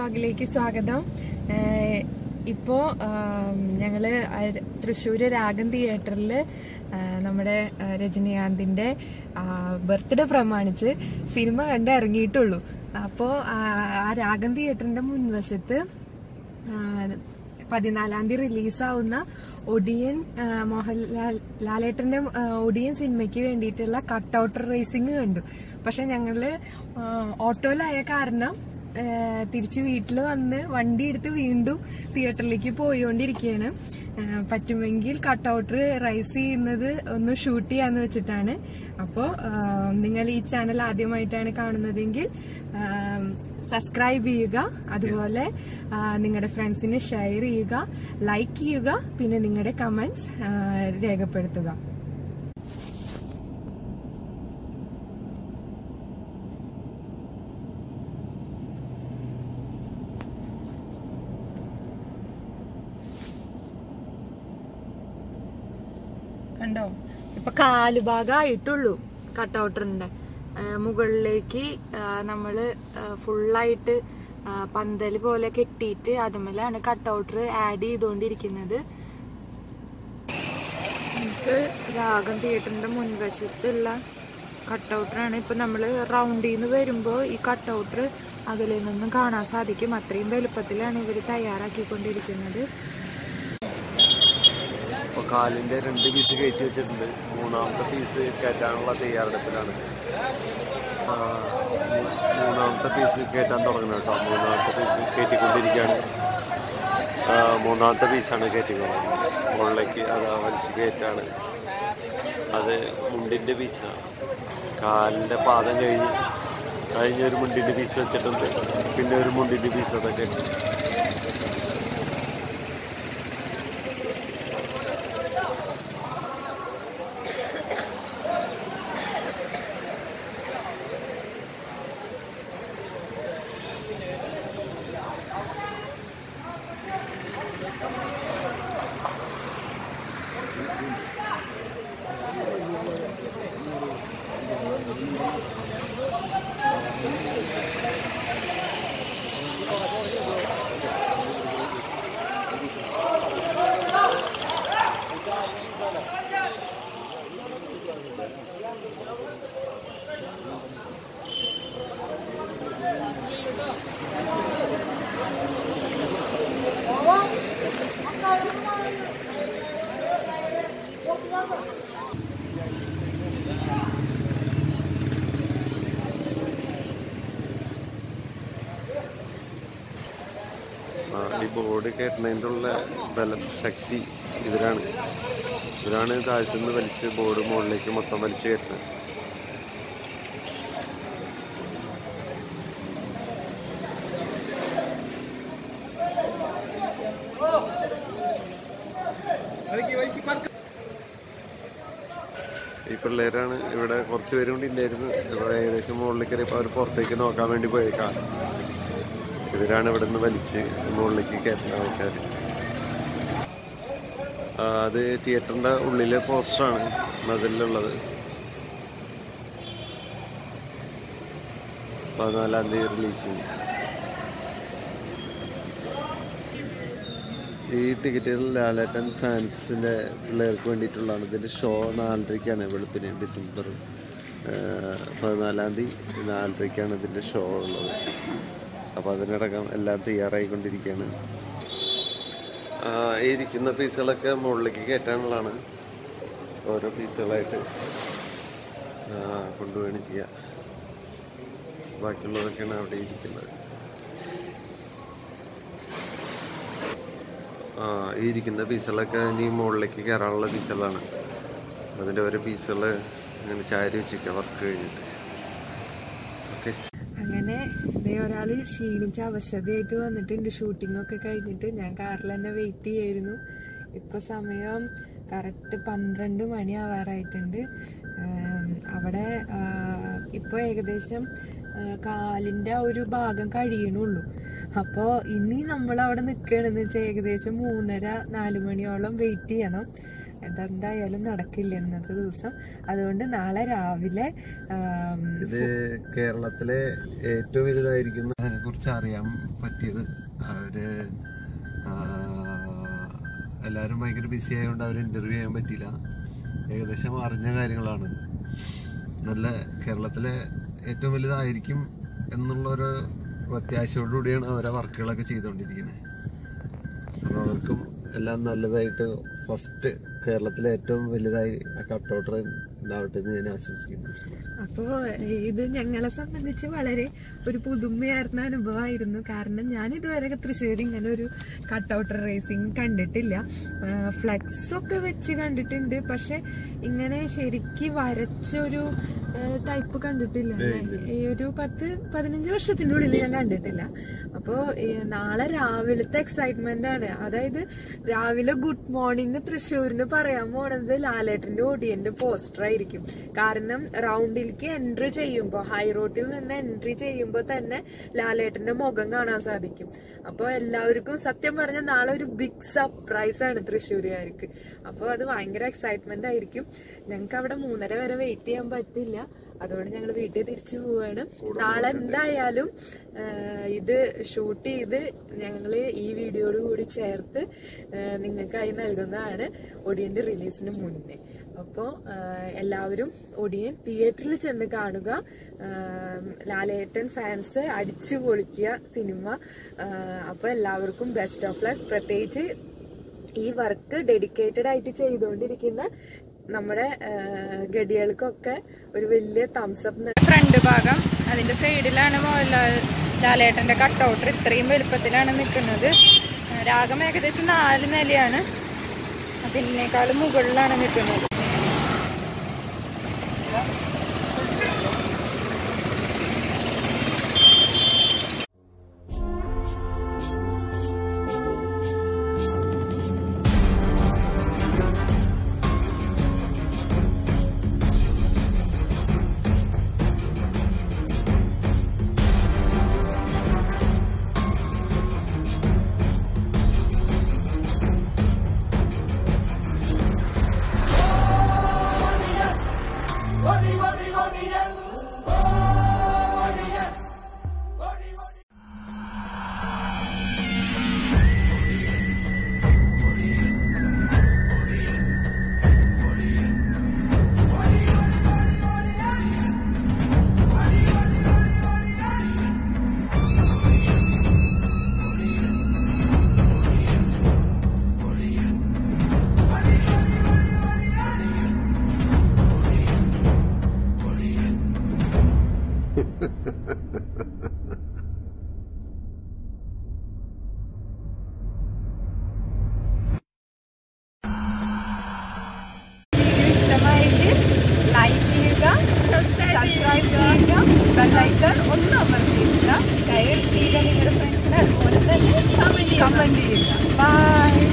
വ്ളോഗിലേക്ക് സ്വാഗതം ഏഹ് ഇപ്പോ ആം, ഞങ്ങള് അര- തൃശ്ശൂര് രാഗം തിയേറ്ററിൽ നമ്മുടെ ആ, രജനീകാന്തിന്റെ ബർത്ത്ഡേ പ്രമാണിച്ച് സിനിമ കണ്ട് ഇറങ്ങിയിട്ടുള്ളൂ അപ്പോ ആ ആ രാഗം തിയേറ്ററിന്റെ മുൻവശത്ത് ആ, പതിനാലാം തീയതി റിലീസാവുന്ന ഒടിയൻ ആ, മോഹൻലാൽ ലാലേട്ടന്റെ ആ, ഒടിയൻ സിനിമയ്ക്ക് വേണ്ടിയിട്ടുള്ള കട്ട് ഔട്ട് റേസിംഗ് കണ്ടു പക്ഷെ ഞങ്ങള് ആ, ഓട്ടോയിലായ കാരണം ആ, തിരിച്ച് വീട്ടിൽ വന്ന് വണ്ടി എടുത്ത് വീണ്ടും തിയേറ്ററിലേക്ക് പോയിക്കൊണ്ടിരിക്കുകയാണ് ആ, പറ്റുമെങ്കിൽ കട്ട് ഔട്ട് റൈസ് ചെയ്യുന്നത് ഒന്ന് ഷൂട്ട് ചെയ്യാന്ന് വെച്ചിട്ടാണ് അപ്പോൾ നിങ്ങൾ ഈ ചാനൽ ആദ്യമായിട്ടാണ് കാണുന്നതെങ്കിൽ ആ, സബ്സ്ക്രൈബ് ചെയ്യുക അതുപോലെ നിങ്ങളുടെ ഫ്രണ്ട്സിന് ഷെയർ ചെയ്യുക ലൈക്ക് ചെയ്യുക പിന്നെ നിങ്ങളുടെ കമന്റ്സ് രേഖപ്പെടുത്തുക കണ്ടോ ഇപ്പൊ കാലുഭാഗമായിട്ടുള്ളൂ കട്ടൗട്ടറിന്റെ മുകളിലേക്ക് ആ, നമ്മള് ആ, ഫുള്ളായിട്ട് ആ, പന്തല് പോലെ കെട്ടിയിട്ട് അതുമല്ലാണ് കട്ടൗട്ടർ ആഡ് ചെയ്തുകൊണ്ടിരിക്കുന്നത് നമുക്ക് രാഗം തിയേറ്ററിന്റെ മുൻവശത്തുള്ള കട്ടൗട്ടറാണ് ഇപ്പൊ നമ്മള് റൗണ്ടിൽ നിന്ന് വരുമ്പോ ഈ കട്ടൗട്ടർ അകലെ നിന്നും കാണാൻ സാധിക്കും അത്രയും വലുപ്പത്തിലാണ് ഇവര് തയ്യാറാക്കിക്കൊണ്ടിരിക്കുന്നത് അപ്പോൾ കാലിൻ്റെ രണ്ട് പീസ് കയറ്റി വെച്ചിട്ടുണ്ട് മൂന്നാമത്തെ പീസ് കയറ്റാനുള്ള തയ്യാറെടുപ്പിലാണ് ആ, മൂ- മൂന്നാമത്തെ പീസ് കയറ്റാൻ തുടങ്ങണം കേട്ടോ മൂന്നാമത്തെ പീസ് കയറ്റിക്കൊണ്ടിരിക്കുകയാണ് ആ, മൂന്നാമത്തെ പീസാണ് കയറ്റിക്കൊള്ളുന്നത് മുകളിലേക്ക് അത് വലിച്ച് കയറ്റാണ് അത് മുണ്ടിൻ്റെ പീസാണ് കാലിൻ്റെ പാദം കഴിഞ്ഞ് കഴിഞ്ഞ ഒരു മുണ്ടിൻ്റെ പീസ് വെച്ചിട്ടുണ്ട് പിന്നെ ഒരു മുണ്ടിൻ്റെ പീസ് അതൊക്കെ ആ, ഈ ബോർഡ് കയറ്റുന്നതിൻ്റെ ഉള്ള ബലം ശക്തി ഇവരാണ് ഇവരാണ് താഴ്ത്തുനിന്ന് വലിച്ച് ബോർഡ് മുകളിലേക്ക് മൊത്തം വലിച്ചു കയറ്റുന്നത് ഈ പിള്ളേരാണ് ഇവിടെ കുറച്ച് പേരും കൂടി ഉണ്ടായിരുന്നു ഇവിടെ ഏകദേശം മുകളിലേക്ക് കയറിയപ്പോൾ അവർ പുറത്തേക്ക് നോക്കാൻ വേണ്ടി പോയേക്കാം ഇവരാണ് ഇവിടെ നിന്ന് വലിച്ച് മുകളിലേക്ക് കയറ്റുന്ന ആൾക്കാർ ആ, അത് തിയേറ്ററിന്റെ ഉള്ളിലെ പോസ്റ്ററാണ് മതിലുള്ളത് പതിനാലാം തീയതി റിലീസ് ചെയ്യും ഈ ടിക്കറ്റുകൾ ലാലേട്ടൻ ഫാൻസിന്റെ പിള്ളേർക്ക് വേണ്ടിയിട്ടുള്ളതാണ് ഇതിന്റെ ഷോ നാലരയ്ക്കാണ് വെളുപ്പിന് ഡിസംബർ ആ, പതിനാലാം തീയതി നാലരയ്ക്കാണ് ഇതിന്റെ ഷോ ഉള്ളത് അപ്പോൾ അതിനടക്കം എല്ലാം തയ്യാറായിക്കൊണ്ടിരിക്കുകയാണ് ആ, ഈ ഇരിക്കുന്ന പീസുകളൊക്കെ മുകളിലേക്ക് കയറ്റാനുള്ളതാണ് ഓരോ പീസുകളായിട്ട് ആ, കൊണ്ടുപോവുകയാണ് ചെയ്യുക ബാക്കിയുള്ളതൊക്കെയാണ് അവിടെ ഇരിക്കുന്നത് ആ, ഈ ഇരിക്കുന്ന പീസുകളൊക്കെ ഇനി മുകളിലേക്ക് കയറാനുള്ള പീസുകളാണ് അതിൻ്റെ ഓരോ പീസുകൾ ഇങ്ങനെ ചാരി വെച്ചിരിക്കുക വർക്ക് കഴിഞ്ഞിട്ട് ഓക്കെ അങ്ങനെ ഇതേ ഒരാള് ക്ഷീണിച്ച അവശതയായിട്ട് വന്നിട്ടുണ്ട് ഷൂട്ടിംഗ് ഒക്കെ കഴിഞ്ഞിട്ട് ഞാൻ കാറിൽ തന്നെ വെയിറ്റ് ചെയ്യായിരുന്നു ഇപ്പൊ സമയം കറക്റ്റ് പന്ത്രണ്ട് മണി ആവാറായിട്ടുണ്ട് ആം, അവിടെ ആ, ഇപ്പൊ ഏകദേശം ആ, കാലിന്റെ ആ ഒരു ഭാഗം കഴിയണുള്ളൂ അപ്പോ ഇനി നമ്മൾ അവിടെ നിൽക്കണെന്ന് വെച്ചാൽ ഏകദേശം മൂന്നര നാല് മണിയോളം വെയിറ്റ് ചെയ്യണം അതെന്തായാലും നടക്കില്ല ഇന്നത്തെ ദിവസം അതുകൊണ്ട് നാളെ രാവിലെ ആം, ഇത് കേരളത്തിലെ ഏറ്റവും വലുതായിരിക്കുന്ന അതിനെ കുറിച്ച് അറിയാൻ പറ്റിയത് അവര് ആ, എല്ലാവരും ഭയങ്കര ബിസി ആയതുകൊണ്ട് അവർ ഇന്റർവ്യൂ ചെയ്യാൻ പറ്റിയില്ല ഏകദേശം അറിഞ്ഞ കാര്യങ്ങളാണ് നല്ല കേരളത്തിലെ ഏറ്റവും വലുതായിരിക്കും എന്നുള്ളൊരു പ്രത്യാശയോടുകൂടിയാണ് അവരെ വർക്കുകളൊക്കെ ചെയ്തുകൊണ്ടിരിക്കുന്നത് അപ്പോൾ അവർക്കും എല്ലാം നല്ലതായിട്ട് ഫസ്റ്റ് കേരളത്തിലെ ഏറ്റവും വലുതായി ആ കട്ടൗട്ടർ ഉണ്ടാവട്ടെ എന്ന് ഞാൻ ആശംസിക്കുന്നു അപ്പോ ഇത് ഞങ്ങളെ സംബന്ധിച്ച് വളരെ ഒരു പുതുമയാർന്ന അനുഭവമായിരുന്നു കാരണം ഞാൻ ഇതുവരെ തൃശ്ശൂർ ഇങ്ങനെ ഒരു കട്ടൗട്ട് റേസിംഗ് കണ്ടിട്ടില്ല ഫ്ലെക്സ് ഒക്കെ വെച്ച് കണ്ടിട്ടുണ്ട് പക്ഷെ ഇങ്ങനെ ശരിക്ക് വരച്ചൊരു ടൈപ്പ് കണ്ടിട്ടില്ല ഈ ഒരു പത്ത് പതിനഞ്ച് വർഷത്തിനുള്ളിൽ ഞാൻ കണ്ടിട്ടില്ല അപ്പോ ഈ നാളെ രാവിലത്തെ എക്സൈറ്റ്മെന്റ് ആണ് അതായത് രാവിലെ ഗുഡ് മോർണിംഗ് തൃശ്ശൂരിന് പറയാൻ പോണത് ലാലേട്ടന്റെ ഓഡിയന്റെ പോസ്റ്റർ ആയിരിക്കും കാരണം റൗണ്ടിലേക്ക് എൻട്രി ചെയ്യുമ്പോൾ ഹൈ റോട്ടിൽ നിന്ന് എൻട്രി ചെയ്യുമ്പോൾ തന്നെ ലാലേട്ടന്റെ മുഖം കാണാൻ സാധിക്കും അപ്പൊ എല്ലാവർക്കും സത്യം പറഞ്ഞാൽ നാളെ ഒരു ബിഗ് സർപ്രൈസ് ആണ് തൃശ്ശൂരുകാർക്ക് അപ്പൊ അത് ഭയങ്കര എക്സൈറ്റ്മെന്റ് ആയിരിക്കും ഞങ്ങൾക്ക് അവിടെ മൂന്നര വരെ വെയിറ്റ് ചെയ്യാൻ പറ്റില്ല അതുകൊണ്ട് ഞങ്ങൾ വീട്ടിൽ തിരിച്ചു പോവാണ് നാളെ എന്തായാലും ആ, ഇത് ഷൂട്ട് ചെയ്ത് ഞങ്ങള് ഈ വീഡിയോയോട് കൂടി ചേർത്ത് ആ, നിങ്ങൾക്കായി നൽകുന്നതാണ് ഒടിയന്റെ റിലീസിന് മുന്നേ അപ്പോ ആ, എല്ലാവരും ഒടിയൻ തിയേറ്ററിൽ ചെന്ന് കാണുക ആ, ലാലേട്ടൻ ഫാൻസ് അടിച്ചു പൊളിക്കുക സിനിമ ആ, അപ്പൊ എല്ലാവർക്കും ബെസ്റ്റ് ഓഫ് ലക്ക് പ്രത്യേകിച്ച് ഈ വർക്ക് ഡെഡിക്കേറ്റഡ് ആയിട്ട് ചെയ്തുകൊണ്ടിരിക്കുന്ന നമ്മുടെ ആ, ഗഡികൾക്കൊക്കെ ഒരു വലിയ തംസ് അപ്പ് ഫ്രണ്ട് ഭാഗം അതിന്റെ സൈഡിലാണ് മോഹൻലാൽ ലാലേട്ടന്റെ കട്ടൗട്ടർ ഇത്രയും വലുപ്പത്തിലാണ് നിൽക്കുന്നത് രാഗം ഏകദേശം നാല് നിലയാണ് അതിനേക്കാളും മുകളിലാണ് നിൽക്കുന്നത് ഇഷ്ടമായെങ്കിൽ ലൈക്ക് ചെയ്യുക സബ്സ്ക്രൈബ് ചെയ്യുക ബെല്ലൈക്കൺ ഒന്ന് അമർത്തിയിരിക്കുക ഷെയർ ചെയ്യുക നിങ്ങളുടെ ഫ്രണ്ട്സിന് അതുപോലെ തന്നെ കമന്റ് ചെയ്യുക ബൈ